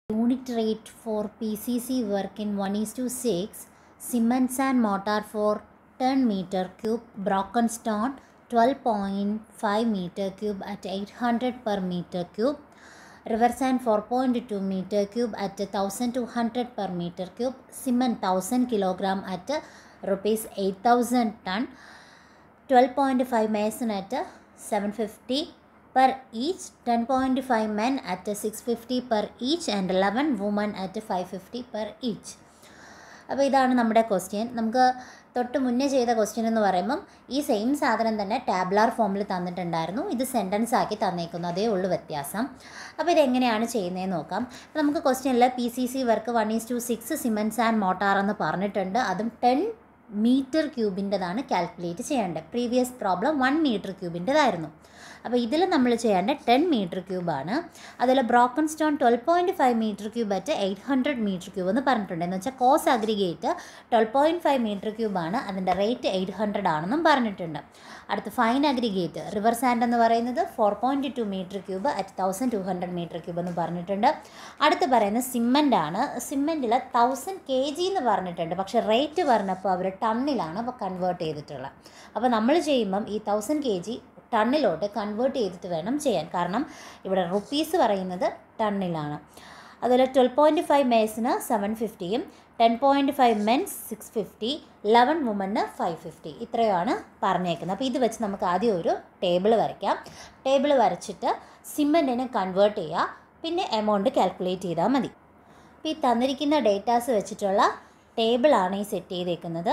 Unit rate for PCC work in 1 is to 6, cement sand mortar for 10 meter cube, broken stone 12.5 meter cube at 800 per meter cube, river sand 4.2 meter cube at 1200 per meter cube, cement 1000 kilogram at rupees 8000 ton, 12.5 mason at 750 per each, 10.5 men at 650 per each and 11 women at 550 per each. അപ്പോൾ ഇതാണ് നമ്മുടെ question നമുക്ക് തൊട്ട് മുന്നേ ചെയ്ത question എന്ന് പറയുമ്പം ഈ സെയിം സാധനം തന്നെ ടാബ്ലാർ ഫോമിൽ തന്നിട്ടുണ്ടായിരുന്നു ഇത് സെൻറ്റൻസ് ആക്കി തന്നേക്കുന്നു അതേ ഉള്ളൂ വ്യത്യാസം അപ്പോൾ ഇതെങ്ങനെയാണ് ചെയ്യുന്നതെന്ന് നോക്കാം അപ്പോൾ നമുക്ക് ക്വസ്റ്റ്യനിൽ P C C work one is two six cements and mortar എന്ന് പറഞ്ഞിട്ടുണ്ട് അതും ടെൻ മീറ്റർ ക്യൂബിൻ്റെതാണ് കാൽക്കുലേറ്റ് ചെയ്യേണ്ടത് പ്രീവിയസ് പ്രോബ്ലം വൺ മീറ്റർ ക്യൂബിൻ്റെതായിരുന്നു അപ്പോൾ ഇതിൽ നമ്മൾ ചെയ്യേണ്ട ടെൻ മീറ്റർ ക്യൂബാണ് അതിൽ broken stone twelve point five metre cube at eight hundred metre cube എന്ന് പറഞ്ഞിട്ടുണ്ട് എന്ന് വെച്ചാൽ coarse aggregate twelve point five metre ക്യൂബാണ് അതിൻ്റെ റേറ്റ് എയ്റ്റ് ഹൺഡ്രഡ് ആണെന്നും പറഞ്ഞിട്ടുണ്ട് അടുത്ത് ഫൈൻ അഗ്രിഗേറ്റ് റിവർ സാൻഡ് എന്ന് പറയുന്നത് four point two metre cube at thousand two hundred metre cube എന്ന് പറഞ്ഞിട്ടുണ്ട് അടുത്ത് പറയുന്നത് സിമ്മൻ്റ് ആണ് സിമ്മൻറ്റിൽ തൗസൻഡ് കെ ജി എന്ന് പറഞ്ഞിട്ടുണ്ട് പക്ഷേ റേറ്റ് പറഞ്ഞപ്പോൾ അവർ ടണ്ണിലാണ് അപ്പോൾ കൺവേർട്ട് ചെയ്തിട്ടുള്ളത് അപ്പോൾ നമ്മൾ ചെയ്യുമ്പം ഈ തൗസൻഡ് കെ ജി ടണ്ണിലോട്ട് കൺവേർട്ട് ചെയ്തിട്ട് വേണം ചെയ്യാൻ കാരണം ഇവിടെ റുപ്പീസ് പറയുന്നത് ടണ്ണിലാണ് അതുപോലെ ട്വൽവ് പോയിൻറ്റ് ഫൈവ് മേസിന് സെവൻ ഫിഫ്റ്റിയും ten point five men's six fifty eleven വുമന് ഫൈവ് ഫിഫ്റ്റി ഇത്രയുമാണ് പറഞ്ഞേക്കുന്നത് അപ്പോൾ ഇത് വെച്ച് നമുക്ക് ആദ്യം ഒരു ടേബിൾ വരയ്ക്കാം ടേബിൾ വരച്ചിട്ട് സിമ്മൻറ്റിനെ കൺവേർട്ട് ചെയ്യുക പിന്നെ എമൗണ്ട് കാൽക്കുലേറ്റ് ചെയ്താൽ മതി അപ്പോൾ ഈ തന്നിരിക്കുന്ന ഡേറ്റാസ് വെച്ചിട്ടുള്ള ടേബിളാണ് ഈ സെറ്റ് ചെയ്തേക്കുന്നത്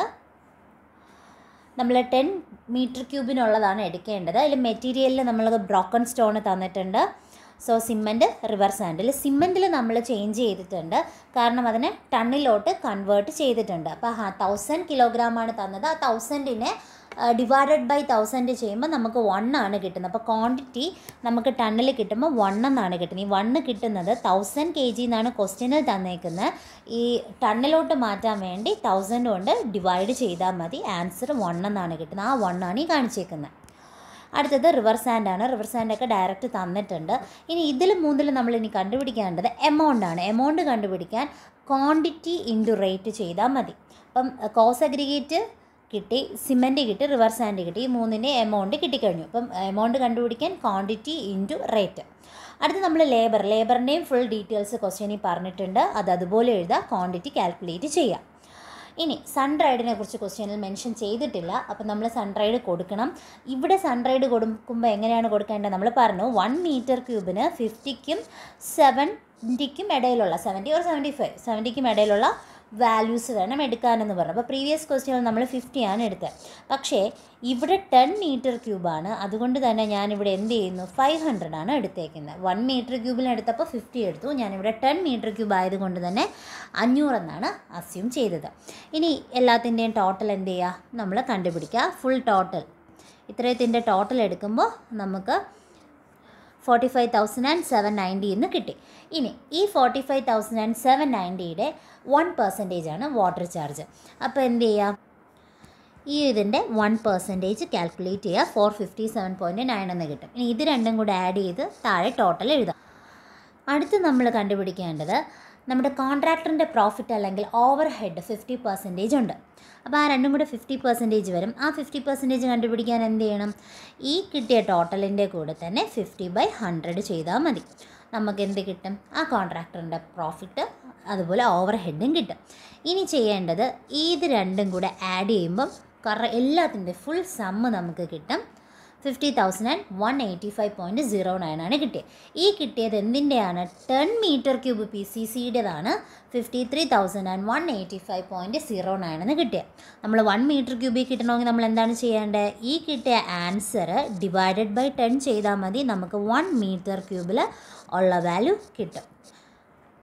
നമ്മൾ ടെൻ മീറ്റർ ക്യൂബിനുള്ളതാണ് എടുക്കേണ്ടത് അതിൽ മെറ്റീരിയലിൽ നമ്മൾ ബ്രോക്കൺ സ്റ്റോൺ തന്നിട്ടുണ്ട് സോ സിമ്മൻറ്റ് റിവർ സാൻഡിൽ സിമ്മൻറ്റിൽ നമ്മൾ ചേഞ്ച് ചെയ്തിട്ടുണ്ട് കാരണം അതിനെ ടണ്ണിലോട്ട് കൺവേർട്ട് ചെയ്തിട്ടുണ്ട് അപ്പോൾ ആ തൗസൻഡ് കിലോഗ്രാമാണ് തന്നത് ആ തൗസൻഡിനെ ഡിവൈഡഡ് ബൈ തൗസൻഡ് ചെയ്യുമ്പോൾ നമുക്ക് വൺ ആണ് കിട്ടുന്നത് അപ്പോൾ ക്വാണ്ടിറ്റി നമുക്ക് ടണ്ണിൽ കിട്ടുമ്പോൾ വൺ എന്നാണ് കിട്ടുന്നത് ഈ വണ്ണ് കിട്ടുന്നത് തൗസൻഡ് കെ ജി എന്നാണ് ക്വസ്റ്റ്യനിൽ തന്നേക്കുന്നത് ഈ ടണ്ണിലോട്ട് മാറ്റാൻ വേണ്ടി തൗസൻഡ് കൊണ്ട് ഡിവൈഡ് ചെയ്താൽ മതി ആൻസർ വൺ എന്നാണ് കിട്ടുന്നത് ആ വൺ ആണ് ഈ കാണിച്ചേക്കുന്നത് അടുത്തത് റിവർ സാൻഡ് ആണ് റിവർ സാൻഡൊക്കെ ഡയറക്റ്റ് തന്നിട്ടുണ്ട് ഇനി ഇതിൽ മൂന്നിൽ നമ്മൾ ഇനി കണ്ടുപിടിക്കേണ്ടത് എമൗണ്ട് ആണ് എമൗണ്ട് കണ്ടുപിടിക്കാൻ ക്വാണ്ടിറ്റി ഇൻറ്റു റേറ്റ് ചെയ്താൽ മതി അപ്പം കോസ് അഗ്രിഗേറ്റ് കിട്ടി സിമെൻറ്റ് കിട്ടി റിവർ സാൻഡ് കിട്ടി ഈ മൂന്നിൻ്റെ എമൗണ്ട് കിട്ടിക്കഴിഞ്ഞു അപ്പം എമൗണ്ട് കണ്ടുപിടിക്കാൻ ക്വാണ്ടിറ്റി ഇൻറ്റു റേറ്റ് അടുത്ത് നമ്മൾ ലേബർ ലേബറിൻ്റെയും ഫുൾ ഡീറ്റെയിൽസ് ക്വസ്റ്റ്യനിൽ പറഞ്ഞിട്ടുണ്ട് അത് അതുപോലെ എഴുതുക ക്വാണ്ടിറ്റി കാൽക്കുലേറ്റ് ചെയ്യുക ഇനി സൺറൈഡിനെ കുറിച്ച് ക്വസ്റ്റ്യനിൽ മെൻഷൻ ചെയ്തിട്ടില്ല അപ്പം നമ്മൾ സൺറൈഡ് കൊടുക്കണം ഇവിടെ സൺറൈഡ് കൊടുക്കുമ്പോൾ എങ്ങനെയാണ് കൊടുക്കേണ്ടത് നമ്മൾ പറഞ്ഞു വൺ മീറ്റർ ക്യൂബിന് ഫിഫ്റ്റിക്കും സെവൻറ്റിക്കും ഇടയിലുള്ള സെവൻറ്റി ഓർ സെവൻറ്റി ഫൈവ് സെവൻറ്റിക്കും ഇടയിലുള്ള വാല്യൂസ് വേണം എടുക്കാനെന്ന് പറഞ്ഞു അപ്പോൾ പ്രീവിയസ് ക്വസ്റ്റ്യനിൽ നമ്മൾ ഫിഫ്റ്റിയാണ് എടുത്തത് പക്ഷേ ഇവിടെ ടെൻ മീറ്റർ ക്യൂബാണ് അതുകൊണ്ട് തന്നെ ഞാനിവിടെ എന്ത് ചെയ്യുന്നു ഫൈവ് ഹൺഡ്രഡ് ആണ് എടുത്തേക്കുന്നത് വൺ മീറ്റർ ക്യൂബിൽ എടുത്തപ്പോൾ ഫിഫ്റ്റി എടുത്തു ഞാനിവിടെ ടെൻ മീറ്റർ ക്യൂബ് ആയതുകൊണ്ട് തന്നെ അഞ്ഞൂറെന്നാണ് അസ്യൂം ചെയ്തത് ഇനി എല്ലാത്തിൻ്റെയും ടോട്ടൽ എന്ത് ചെയ്യുക നമ്മൾ കണ്ടുപിടിക്കുക ഫുൾ ടോട്ടൽ ഇത്രയത്തിൻ്റെ ടോട്ടൽ എടുക്കുമ്പോൾ നമുക്ക് forty five thousand and seven ninety എന്ന് കിട്ടി ഇനി ഈ forty five thousand and seven നയൻറ്റിയുടെ വൺ പെർസെൻറ്റേജ് ആണ് വാട്ടർ ചാർജ് അപ്പോൾ എന്ത് ചെയ്യുക ഈ ഇതിൻ്റെ വൺ പെർസെൻറ്റേജ് കാൽക്കുലേറ്റ് ചെയ്യുക four fifty seven point nine എന്ന് കിട്ടും ഇനി ഇത് രണ്ടും കൂടെ ആഡ് ചെയ്ത് താഴെ ടോട്ടൽ എഴുതാം അടുത്ത് നമ്മൾ കണ്ടുപിടിക്കേണ്ടത് നമ്മുടെ കോൺട്രാക്ടറിൻ്റെ പ്രോഫിറ്റ് അല്ലെങ്കിൽ ഓവർ ഹെഡ് ഫിഫ്റ്റി പെർസെൻറ്റേജ് ഉണ്ട് അപ്പോൾ ആ രണ്ടും കൂടെ ഫിഫ്റ്റി പെർസെൻറ്റേജ് വരും ആ ഫിഫ്റ്റി പെർസെൻറ്റേജ് കണ്ടുപിടിക്കാൻ എന്ത് ചെയ്യണം ഈ കിട്ടിയ ടോട്ടലിൻ്റെ കൂടെ തന്നെ ഫിഫ്റ്റി ബൈ ഹൺഡ്രഡ് ചെയ്താൽ മതി നമുക്ക് എന്ത് കിട്ടും ആ കോൺട്രാക്ടറിൻ്റെ പ്രോഫിറ്റ് അതുപോലെ ഓവർ ഹെഡും കിട്ടും ഇനി ചെയ്യേണ്ടത് ഇത് രണ്ടും കൂടെ ആഡ് ചെയ്യുമ്പം കറ എല്ലാത്തിൻ്റെ ഫുൾ സമ്മ് നമുക്ക് കിട്ടും fifty thousand and one eighty five point zero nine ആണ് കിട്ടിയത് ഈ കിട്ടിയത് എന്തിൻ്റെയാണ് ten metre cube P C സിയുടേതാണ് fifty three thousand and one eighty five point zero nine എന്ന് കിട്ടിയത് നമ്മൾ വൺ മീറ്റർ ക്യൂബിൽ കിട്ടണമെങ്കിൽ നമ്മൾ എന്താണ് ചെയ്യേണ്ടത് ഈ കിട്ടിയ ആൻസർ ഡിവൈഡഡ് ബൈ ടെൻ ചെയ്താൽ മതി നമുക്ക് വൺ മീറ്റർ ക്യൂബിൽ ഉള്ള വാല്യൂ കിട്ടും